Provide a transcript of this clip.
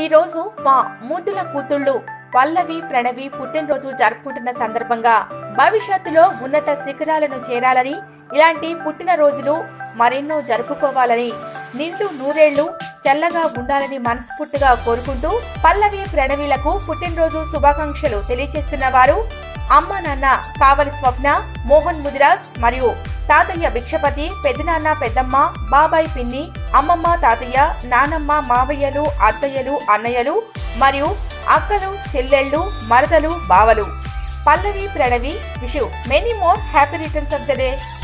ఈ రోజు మా ముద్దుల కూతుళ్ళు పల్లవి ప్రణవి పుట్టినరోజు జరుపుకుంటున్న సందర్భంగా భవిష్యత్తులో ఉన్నత శిఖరాలను చేరాలని ఇలాంటి పుట్టినరోజులు మరెన్నో జరుపుకోవాలని నిండు నూరేళ్లు చల్లగా ఉండాలని మనస్ఫూర్తిగా కోరుకుంటూ పల్లవి ప్రణవిలకు పుట్టినరోజు శుభాకాంక్షలు తెలియజేస్తున్న వారు అమ్మ నాన్న కావలి స్వప్న మోహన్ ముదిరాజ్ మరియు తాతయ్య భిక్షపతి పెద్దనాన్న పెద్దమ్మ బాబాయ్ పిన్ని అమ్మమ్మ తాతయ్య నానమ్మ మావయ్యలు అత్తయ్యలు అన్నయ్యలు మరియు అక్కలు చెల్లెళ్ళు మరదలు బావలు Pallavi Pranavi wish many more happy returns of the day